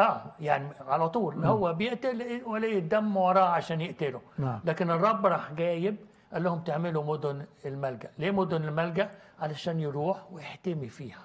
اه يعني على طول هو بيقتل ولي الدم وراه عشان يقتله نعم. لكن الرب راح جايب قال لهم تعملوا مدن الملجا ليه مدن الملجا علشان يروح ويحتمي فيها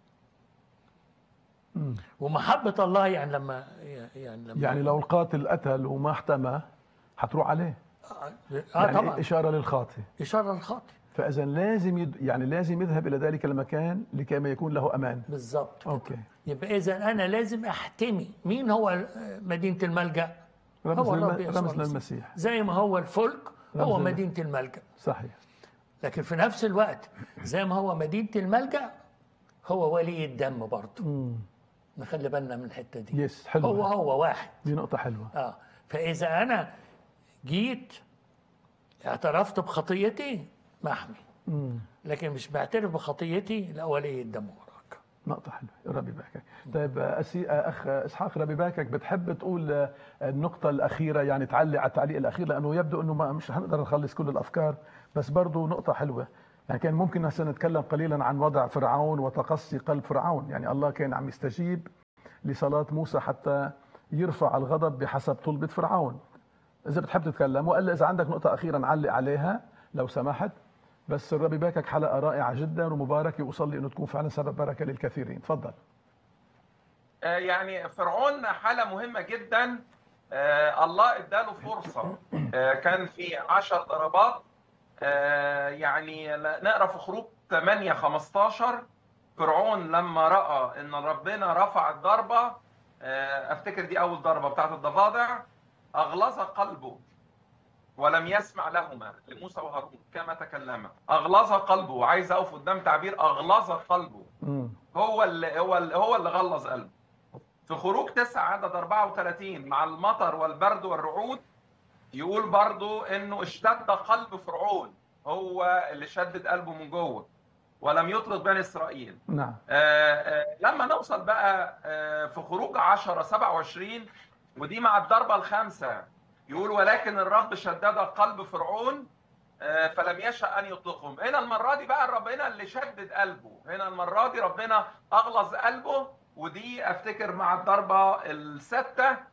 ومحبة الله يعني لما يعني لما يعني لو القاتل قتل وما احتمى حتروح عليه اه يعني طبعا اشاره للخاطئ إشارة للخاطئ فاذا لازم يد... يعني لازم يذهب الى ذلك المكان لكي ما يكون له امان بالظبط اوكي يبقى إذا أنا لازم أحتمي مين هو مدينة الملجأ؟ رمز, هو الرب للم... يسوع رمز المسيح. للمسيح زي ما هو الفلك هو رمز لل- مدينة الملجأ صحيح لكن في نفس الوقت زي ما هو مدينة الملجأ هو ولي الدم برضه امم نخلي بالنا من الحتة دي يس حلوة. هو هو واحد دي نقطه حلوه اه فإذا أنا جيت اعترفت بخطيتي محمي امم لكن مش بعترف بخطيتي لا ولي الدم وراك نقطة حلوة ربي باكك طيب أسي... أخ إسحاق ربي باكك بتحب تقول النقطة الأخيرة يعني تعلق على التعليق الأخير لأنه يبدو أنه ما مش هنقدر نخلص كل الأفكار بس برضه نقطة حلوة يعني كان ممكن هسه نتكلم قليلا عن وضع فرعون وتقصي قلب فرعون يعني الله كان عم يستجيب لصلاة موسى حتى يرفع الغضب بحسب طلبة فرعون إذا بتحب تتكلم وإلا إذا عندك نقطة أخيرة نعلق عليها لو سمحت بس الرب باكك حلقة رائعة جدا ومباركة وأصلي أنه تكون فعلا سبب بركة للكثيرين تفضل آه، يعني فرعون حالة مهمة جدا آه، الله اداله فرصة آه، كان في عشر ضربات آه، يعني نقرا في خروج 8 15 فرعون لما راى ان ربنا رفع الضربه آه، افتكر دي اول ضربه بتاعت الضفادع اغلظ قلبه ولم يسمع لهما لموسى وهارون كما تكلما اغلظ قلبه عايز اقف قدام تعبير اغلظ قلبه مم. هو اللي هو اللي هو اللي غلظ قلبه في خروج 9 عدد 34 مع المطر والبرد والرعود يقول برضو انه اشتد قلب فرعون هو اللي شدد قلبه من جوه ولم يطلق بني اسرائيل نعم آه، آه، لما نوصل بقى آه، في خروج 10 27 ودي مع الضربه الخامسه يقول ولكن الرب شدد قلب فرعون آه، فلم يشأ ان يطلقهم هنا المره دي بقى ربنا اللي شدد قلبه هنا المره دي ربنا اغلظ قلبه ودي افتكر مع الضربه السادسه آه،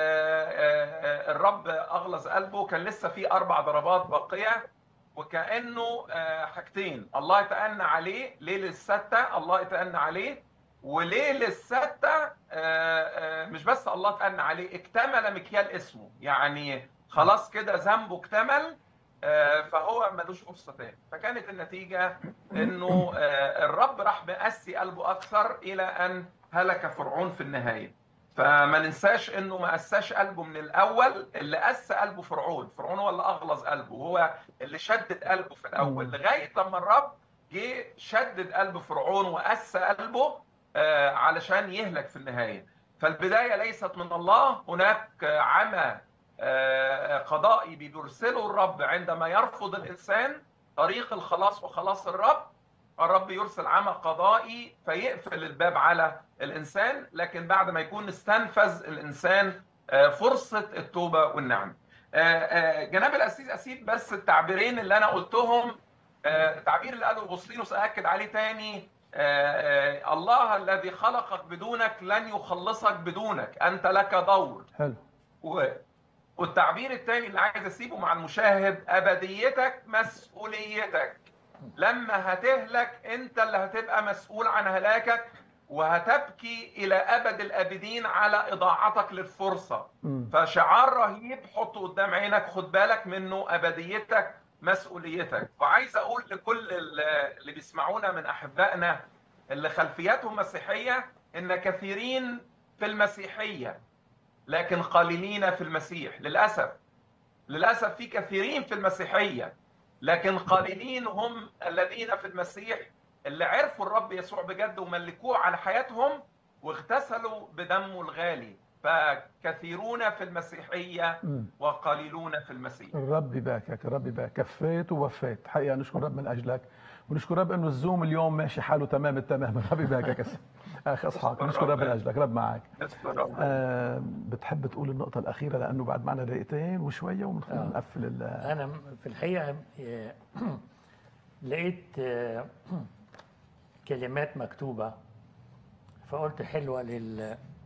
آه، آه، الرب اغلظ قلبه كان لسه في اربع ضربات باقيه وكانه آه، حاجتين الله يتأنى عليه ليه للستة الله يتأنى عليه وليه للستة آه، آه، مش بس الله تأنى عليه اكتمل مكيال اسمه يعني خلاص كده ذنبه اكتمل آه، فهو ملوش فرصة تاني فكانت النتيجة انه آه، الرب راح مقسي قلبه اكثر الى ان هلك فرعون في النهاية فما ننساش انه ما قساش قلبه من الاول اللي قسى قلبه فرعون فرعون هو اللي اغلظ قلبه هو اللي شدد قلبه في الاول مم. لغايه لما الرب جه شدد قلب فرعون وقسى قلبه آه، علشان يهلك في النهايه فالبدايه ليست من الله هناك آه، عمى آه، قضائي بيرسله الرب عندما يرفض الانسان طريق الخلاص وخلاص الرب الرب يرسل عمى قضائي فيقفل الباب على الانسان لكن بعد ما يكون استنفذ الانسان آه، فرصه التوبه والنعم. آه، آه، جناب الاسيس اسيب بس التعبيرين اللي انا قلتهم آه، التعبير اللي قاله اغسطينوس اكد عليه تاني آه، آه، الله الذي خلقك بدونك لن يخلصك بدونك انت لك دور حلو و- والتعبير الثاني اللي عايز اسيبه مع المشاهد ابديتك مسؤوليتك لما هتهلك انت اللي هتبقى مسؤول عن هلاكك وهتبكي الى ابد الابدين على اضاعتك للفرصه مم. فشعار رهيب حطه قدام عينك خد بالك منه ابديتك مسؤوليتك وعايز اقول لكل ال- اللي بيسمعونا من احبائنا اللي خلفياتهم مسيحيه ان كثيرين في المسيحيه لكن قليلين في المسيح للاسف للاسف في كثيرين في المسيحيه لكن قليلين هم الذين في المسيح اللي عرفوا الرب يسوع بجد وملكوه على حياتهم واغتسلوا بدمه الغالي فكثيرون في المسيحيه مم. وقليلون في المسيح الرب باكك الرب باك كفيت ووفيت حقيقة نشكر رب من أجلك ونشكر رب انه الزوم اليوم ماشي حاله تمام التمام الرب باكك اخ اسحاق نشكر رب من اجلك رب معك نشكر رب. آه بتحب تقول النقطة الأخيرة لأنه بعد معنا دقيقتين وشوية وبنكون آه. نقفل ال- انا في الحقيقه آه، لقيت آه، كلمات مكتوبه فقلت حلوه لل